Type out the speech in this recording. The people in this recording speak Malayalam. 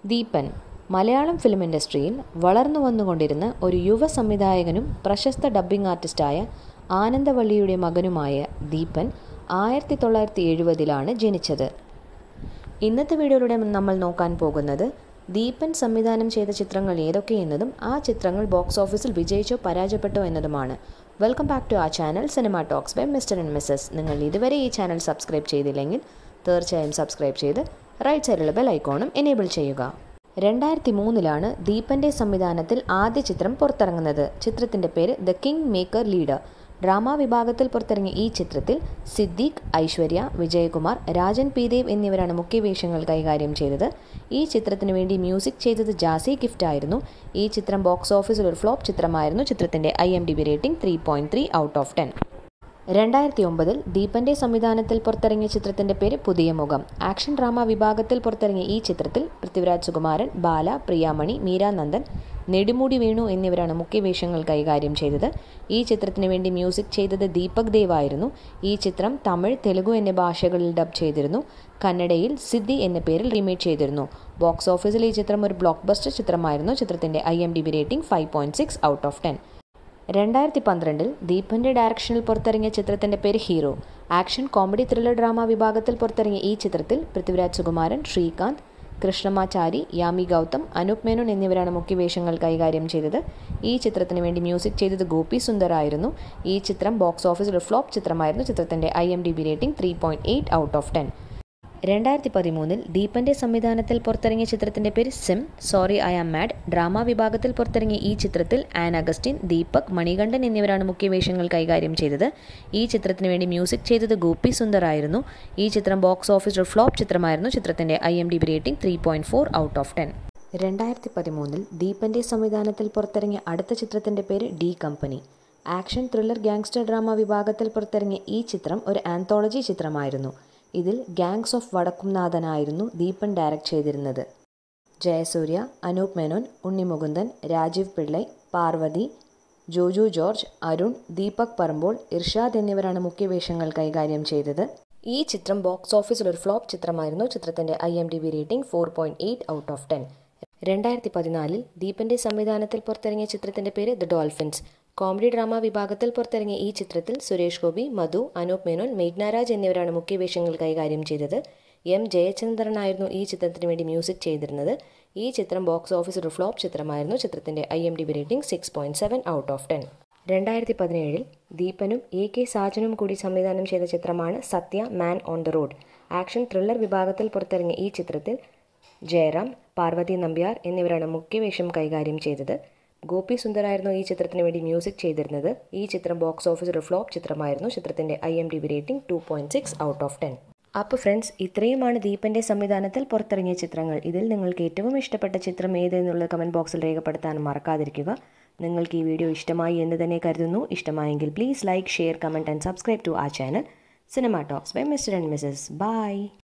ദീപൻ മലയാളം ഫിലിം ഇൻഡസ്ട്രിയിൽ വളർന്നു വന്നുകൊണ്ടിരുന്ന ഒരു യുവ സംവിധായകനും പ്രശസ്ത ഡബ്ബിംഗ് ആർട്ടിസ്റ്റായ ആനന്ദവള്ളിയുടെ മകനുമായ ദീപൻ ആയിരത്തി തൊള്ളായിരത്തി എഴുപതിലാണ് ജനിച്ചത് ഇന്നത്തെ വീഡിയോയിലൂടെ നമ്മൾ നോക്കാൻ പോകുന്നത് ദീപൻ സംവിധാനം ചെയ്ത ചിത്രങ്ങൾ ഏതൊക്കെയെന്നതും ആ ചിത്രങ്ങൾ ബോക്സ് ഓഫീസിൽ വിജയിച്ചോ പരാജയപ്പെട്ടോ എന്നതുമാണ് welcome back to a channel cinema talks by mister and missus നിങ്ങൾ ഇതുവരെ ഈ ചാനൽ സബ്സ്ക്രൈബ് ചെയ്തില്ലെങ്കിൽ തീർച്ചയായും സബ്സ്ക്രൈബ് ചെയ്ത് റൈറ്റ് സൈഡിലുള്ള ബെൽ ഐക്കോണും എനേബിൾ ചെയ്യുക രണ്ടായിരത്തി മൂന്നിലാണ് ദീപന്റെ സംവിധാനത്തിൽ ആദ്യ ചിത്രം പുറത്തിറങ്ങുന്നത് ചിത്രത്തിന്റെ പേര് the king maker leader drama വിഭാഗത്തിൽ പുറത്തിറങ്ങിയ ഈ ചിത്രത്തിൽ സിദ്ദീഖ് ഐശ്വര്യ വിജയകുമാർ രാജൻ പി ദേവ് എന്നിവരാണ് മുഖ്യവേഷങ്ങൾ കൈകാര്യം ചെയ്തത് ഈ ചിത്രത്തിന് വേണ്ടി മ്യൂസിക് ചെയ്തത് ജാസി ഗിഫ്റ്റ് ആയിരുന്നു ഈ ചിത്രം ബോക്സ് ഓഫീസിൽ ഒരു ഫ്ലോപ്പ് ചിത്രമായിരുന്നു ചിത്രത്തിന്റെ I M D B rating three point three out of ten രണ്ടായിരത്തി ഒമ്പതിൽ ദീപന്റെ സംവിധാനത്തിൽ പുറത്തിറങ്ങിയ ചിത്രത്തിന്റെ പേര് പുതിയ മുഖം ആക്ഷൻ ഡ്രാമ വിഭാഗത്തിൽ പുറത്തിറങ്ങിയ ഈ ചിത്രത്തിൽ പൃഥ്വിരാജ് സുകുമാരൻ ബാല പ്രിയാമണി മീരാനന്ദൻ നെടുമുടി വേണു എന്നിവരാണ് മുഖ്യവേഷങ്ങൾ കൈകാര്യം ചെയ്തത് ഈ ചിത്രത്തിന് വേണ്ടി മ്യൂസിക് ചെയ്തത് ദീപക് ദേവ് ആയിരുന്നു ഈ ചിത്രം തമിഴ് തെലുഗു എന്നീ ഭാഷകളിൽ ഡബ് ചെയ്തിരുന്നു കന്നഡയിൽ സിദ്ധി എന്ന പേരിൽ റീമേക്ക് ചെയ്തിരുന്നു ബോക്സ് ഓഫീസിൽ ഈ ചിത്രം ഒരു ബ്ലോക്ക് ബസ്റ്റർ ചിത്രമായിരുന്നു ചിത്രത്തിന്റെ I M D B rating five point six out of ten രണ്ടായിരത്തി പന്ത്രണ്ടിൽ ദീപന്റെ ഡയറക്ഷനിൽ പുറത്തിറങ്ങിയ ചിത്രത്തിന്റെ പേര് hero action comedy thriller drama വിഭാഗത്തിൽ പുറത്തിറങ്ങിയ ഈ ചിത്രത്തിൽ പൃഥ്വിരാജ് സുകുമാരൻ ശ്രീകാന്ത് കൃഷ്ണമാചാരി യാമി ഗൗതം അനൂപ് മേനോൻ എന്നിവരാണ് മുഖ്യവേഷങ്ങൾ കൈകാര്യം ചെയ്തത് ഈ ചിത്രത്തിന് വേണ്ടി മ്യൂസിക് ചെയ്തത് ഗോപി സുന്ദർ ആയിരുന്നു ഈ ചിത്രം ബോക്സ് ഓഫീസിൽ ഒരു ഫ്ലോപ്പ് ചിത്രമായിരുന്നു ചിത്രത്തിന്റെ I M D B rating three point eight out of ten രണ്ടായിരത്തി പതിമൂന്നിൽ ദീപന്റെ സംവിധാനത്തിൽ പുറത്തിറങ്ങിയ ചിത്രത്തിന്റെ പേര് SIM sorry I am mad drama വിഭാഗത്തിൽ പുറത്തിറങ്ങിയ ഈ ചിത്രത്തിൽ ആൻ അഗസ്റ്റിൻ ദീപക് മണികണ്ഠൻ എന്നിവരാണ് മുഖ്യവേഷങ്ങൾ കൈകാര്യം ചെയ്തത് ഈ ചിത്രത്തിന് വേണ്ടി മ്യൂസിക് ചെയ്തത് ഗോപി സുന്ദർ ആയിരുന്നു ഈ ചിത്രം ബോക്സ് ഓഫീസിൽ ഫ്ലോപ്പ് ചിത്രമായിരുന്നു ചിത്രത്തിന്റെ I M D B rating three point four out of ten രണ്ടായിരത്തി പതിമൂന്നിൽ ദീപന്റെ സംവിധാനത്തിൽ പുറത്തിറങ്ങിയ അടുത്ത ചിത്രത്തിന്റെ പേര് D company action thriller gangster drama വിഭാഗത്തിൽ പുറത്തിറങ്ങിയ ഈ ചിത്രം ഒരു ആന്തോളജി ചിത്രമായിരുന്നു ഇതിൽ ഗാങ്സ് ഓഫ് വടക്കുംനാഥനായിരുന്നു ദീപൻ ഡയറക്റ്റ് ചെയ്തിരുന്നത് ജയസൂര്യ അനൂപ് മേനോൻ ഉണ്ണിമുകുന്ദൻ രാജീവ് പിള്ളൈ പാർവതി ജോജു ജോർജ് അരുൺ ദീപക് പറമ്പോൾ ഇർഷാദ് എന്നിവരാണ് മുഖ്യവേഷങ്ങൾ കൈകാര്യം ചെയ്തത് ഈ ചിത്രം ബോക്സ് ഓഫീസിൽ ഒരു ഫ്ലോപ്പ് ചിത്രമായിരുന്നു ചിത്രത്തിന്റെ I M D B rating four point eight out of ten രണ്ടായിരത്തി പതിനാലിൽ ദീപന്റെ സംവിധാനത്തിൽ പുറത്തിറങ്ങിയ ചിത്രത്തിന്റെ പേര് ദ ഡോൾഫിൻസ് കോമഡി ഡ്രാമ വിഭാഗത്തിൽ പുറത്തിറങ്ങിയ ഈ ചിത്രത്തിൽ സുരേഷ് ഗോപി മധു അനൂപ് മേനോൻ മേഘ്നാരാജ് എന്നിവരാണ് മുഖ്യവേഷങ്ങൾ കൈകാര്യം ചെയ്തത് എം ജയചന്ദ്രനായിരുന്നു ഈ ചിത്രത്തിന് വേണ്ടി മ്യൂസിക് ചെയ്തിരുന്നത് ഈ ചിത്രം ബോക്സ് ഓഫീസിൽ ഒരു ഫ്ലോപ്പ് ചിത്രമായിരുന്നു ചിത്രത്തിന്റെ I M D B rating six point seven out of ten രണ്ടായിരത്തി പതിനേഴിൽ ദീപനും എ കെ സാജനും കൂടി സംവിധാനം ചെയ്ത ചിത്രമാണ് Satya man on the road action thriller വിഭാഗത്തിൽ പുറത്തിറങ്ങിയ ഈ ചിത്രത്തിൽ ജയറാം പാർവതി നമ്പ്യാർ എന്നിവരാണ് മുഖ്യവേഷം കൈകാര്യം ചെയ്തത് ഗോപി സുന്ദറായിരുന്നു ഈ ചിത്രത്തിന് വേണ്ടി മ്യൂസിക് ചെയ്തിരുന്നത് ഈ ചിത്രം ബോക്സ് ഓഫീസിൽ ഒരു ഫ്ലോപ്പ് ചിത്രമായിരുന്നു ചിത്രത്തിന്റെ I M D B rating two point six out of ten അപ്പോൾ ഫ്രണ്ട്സ് ഇത്രയുമാണ് ദീപന്റെ സംവിധാനത്തിൽ പുറത്തിറങ്ങിയ ചിത്രങ്ങൾ ഇതിൽ നിങ്ങൾക്ക് ഏറ്റവും ഇഷ്ടപ്പെട്ട ചിത്രം ഏതെന്നുള്ള കമൻറ്റ് ബോക്സിൽ രേഖപ്പെടുത്താൻ മറക്കാതിരിക്കുക നിങ്ങൾക്ക് ഈ വീഡിയോ ഇഷ്ടമായി എന്ന് തന്നെ കരുതുന്നു ഇഷ്ടമായെങ്കിൽ please like share comment and subscribe to a channel cinema talks by mister and missus by